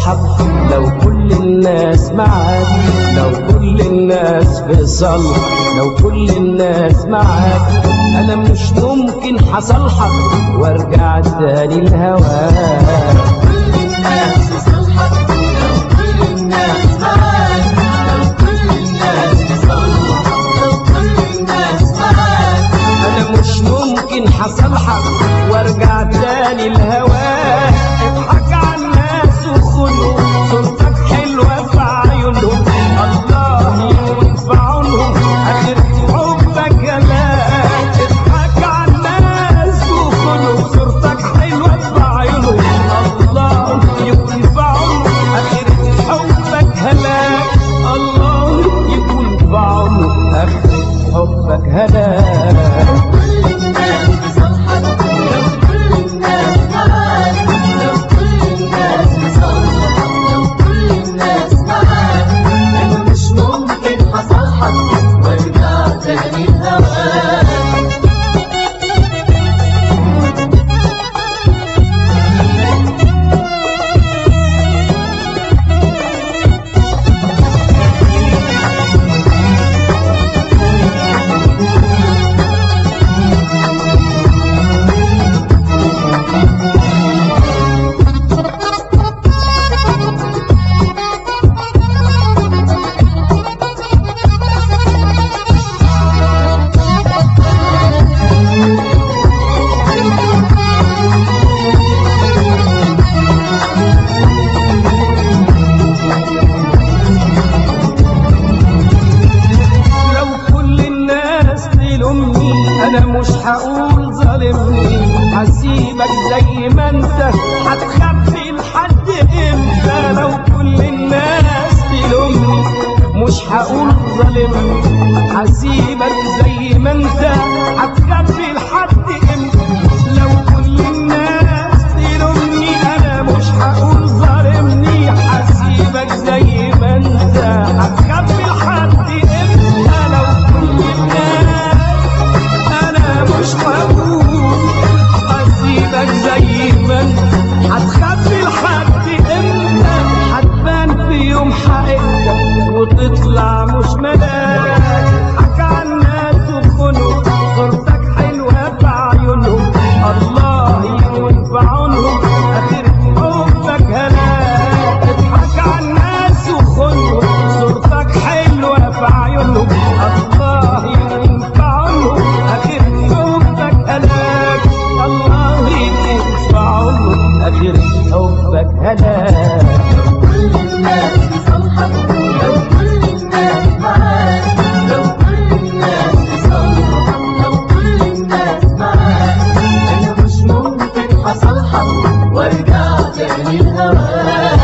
حصلحك لو كل الناس معاك لو كل الناس في صلح لو كل الناس معاك انا مش ممكن حصلحك وارجع تاني لهواك كل الناس في صلحك لو كل الناس معاك لو كل الناس في صلحك لو كل الناس معاك انا مش ممكن حصلحك وارجع تاني لهواك اضحك على الناس وخلوا صورتك حلوه في عيونهم الله يكون في عونهم اخر حبك جمال اضحك على الناس وخلوا صورتك حلوه في عيونهم الله يكون في عونهم اخر حبك هلاك الله يكون في عونهم اخر حبك هلاك كل الناس في صلحك لو كل الناس معاك لو كل الناس في صلحك لو كل الناس معاك انا مش ممكن حصلحك وارجع تاني لهواك لو كل الناس تلومني انا مش هقول ظالمني هسيبك زي ما انت هتخبي لحد امتى لو كل الناس تلومني مش هقول ظالمني هسيبك زي ما انت هتخبي لحد امتى لو كل الناس تلومني انا مش هقول ظالمني هسيبك زي ما انت هتخبي لحد امتى لو كل الناس انا مش هقول هسيبك زي ما انت هتخبي لحد امتى هتبان في يوم حقيقتك وتطلع مش ملاك حكى عن الناس وخنوا صورتك حلوه في عيونهم الله يكون في عونهم اخر حبك هلاك اضحك على الناس وخنوا صورتك حلوه في عيونهم الله يكون في عونهم اخر حبك هلاك الله يكون في عونهم اخر حبك هلاك كل الناس في صلحك لو كل الناس معاك لو كل الناس في صلحك لو كل الناس معاك انا مش ممكن حصلحك وارجع تاني لهواك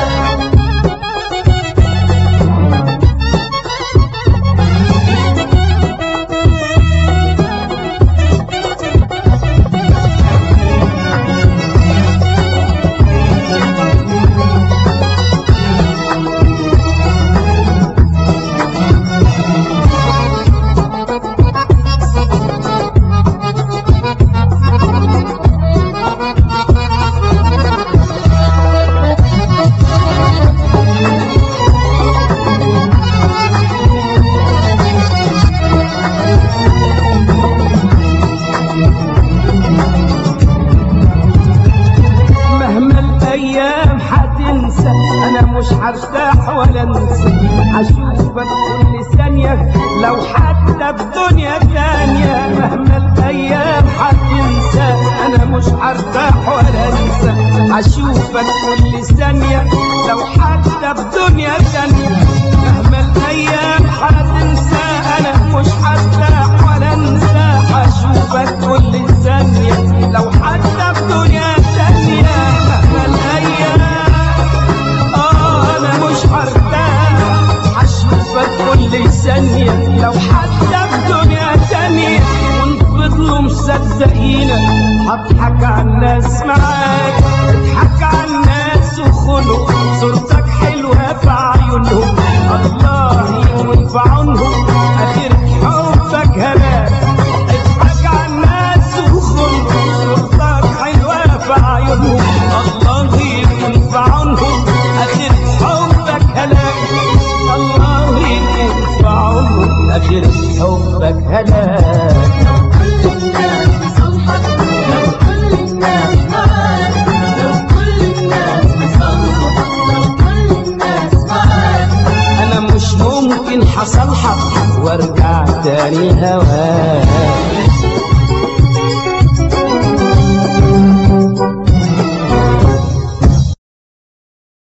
مهما الايام هتنسى انا مش هرتاح ولا انسى هشوفك كل ثانيه لو حتى في دنيا تانية مهما الايام هتنسى انا مش هرتاح ولا انسى هشوفك كل ثانيه لو حتى في دنيا تانية مهما الايام هتنسى انا مش هرتاح ولا انسى هشوفك كل ثانيه لو حتى في دنيا تانية مهما الايام اه انا مش هرتاح هشوفك كل ثانية لو حتى في دنيا تانية ونفضلوا مصدقينك هضحك على الناس معاك اضحك على الناس وخلق صورتك حلوة في عيونهم الله يكون في عونهم اخر حبك هلاك اضحك على الناس وخلق صورتك حلوة في عيونهم الله يكون في عونهم اخر اصلحك وارجع تاني هواك